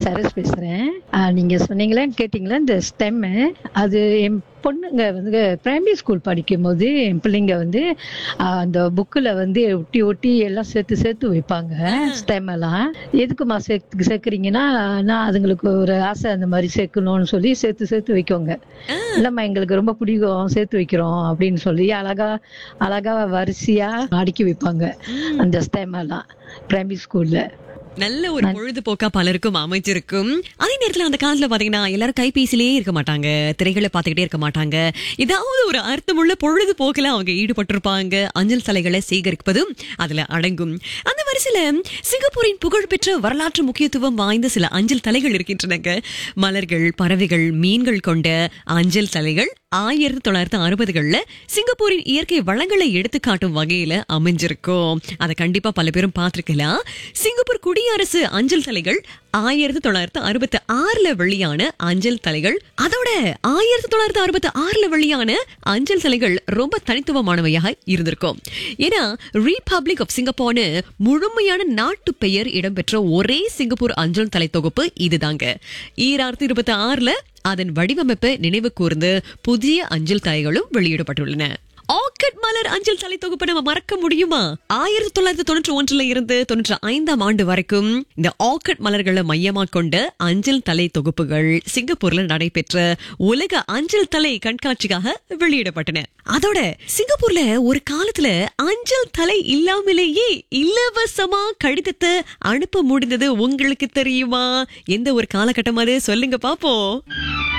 சரஸ் பேசுறேன் ஆ, நீங்க சொன்னீங்களா கேட்டீங்களா இந்த ஸ்டெம் அது என் பொண்ணுங்க வந்து பிரைமரி ஸ்கூல் படிக்கும் போது என் பிள்ளைங்க வந்து ஆ, அந்த புக்கில் வந்து ஒட்டி ஒட்டி எல்லாம் சேர்த்து சேர்த்து வைப்பாங்க ஸ்டெம் எல்லாம் எதுக்குமா சேர்த்து சேர்க்குறீங்கன்னா நான் அதுங்களுக்கு ஒரு ஆசை அந்த மாதிரி சேர்க்கணும்னு சொல்லி சேர்த்து சேர்த்து வைக்கோங்க இல்லம்மா எங்களுக்கு ரொம்ப பிடிக்கும் சேர்த்து வைக்கிறோம் அப்படின்னு சொல்லி அழகா அழகா வரிசையா அடுக்கி வைப்பாங்க அந்த ஸ்டெம் எல்லாம் பிரைமரி ஸ்கூல்ல நல்ல ஒரு பொழுதுபோக்கா பலருக்கும் அமைஞ்சிருக்கும் அதே நேரத்துல அந்த காலத்துல பாத்தீங்கன்னா எல்லாரும் கைபேசியிலேயே இருக்க மாட்டாங்க திரைகளை பார்த்துக்கிட்டே இருக்க மாட்டாங்க ஏதாவது ஒரு அர்த்தமுள்ள பொழுதுபோக்கில அவங்க ஈடுபட்டிருப்பாங்க அஞ்சல் தலைகளை சேகரிப்பதும் அதுல அடங்கும் அந்த வரிசையில சிங்கப்பூரின் புகழ்பெற்ற வரலாற்று முக்கியத்துவம் வாய்ந்த சில அஞ்சல் தலைகள் இருக்கின்றனங்க மலர்கள் பறவைகள் மீன்கள் கொண்ட அஞ்சல் தலைகள் ஆயிரத்தி தொள்ளாயிரத்தி அறுபதுகள்ல சிங்கப்பூரின் இயற்கை வளங்களை எடுத்துக்காட்டும் வகையில அமைஞ்சிருக்கும் அதை கண்டிப்பா பல பேரும் பார்த்திருக்கலாம் சிங்கப்பூர் குடியரசு அஞ்சல் தலைகள் ஆயிரத்தி தொள்ளாயிரத்தி அறுபத்தி ஆறுல வெளியான அஞ்சல் தலைகள் அதோட ஆயிரத்தி தொள்ளாயிரத்தி அறுபத்தி ஆறுல வெளியான அஞ்சல் தலைகள் ரொம்ப தனித்துவமானவையாக இருந்திருக்கும் ஏன்னா ரிபப்ளிக் ஆஃப் சிங்கப்பூர்னு முழுமையான நாட்டு பெயர் இடம்பெற்ற ஒரே சிங்கப்பூர் அஞ்சல் தலை தொகுப்பு இதுதாங்க ஈராயிரத்தி இருபத்தி ஆறுல அதன் வடிவமைப்பை நினைவு கூர்ந்து புதிய அஞ்சல் தலைகளும் வெளியிடப்பட்டுள்ளன ஆர்கிட் மலர் அஞ்சல் தலை தொகுப்பை நம்ம மறக்க முடியுமா ஆயிரத்தி தொள்ளாயிரத்தி தொண்ணூற்றி ஒன்றுல இருந்து தொண்ணூற்றி ஐந்தாம் ஆண்டு வரைக்கும் இந்த ஆர்கிட் மலர்களை மையமா கொண்ட அஞ்சல் தலை தொகுப்புகள் சிங்கப்பூர்ல நடைபெற்ற உலக அஞ்சல் தலை கண்காட்சிக்காக வெளியிடப்பட்டன அதோட சிங்கப்பூர்ல ஒரு காலத்துல அஞ்சல் தலை இல்லாமலேயே இலவசமா கடிதத்தை அனுப்ப முடிந்தது உங்களுக்கு தெரியுமா எந்த ஒரு காலகட்டம் அது சொல்லுங்க பாப்போம்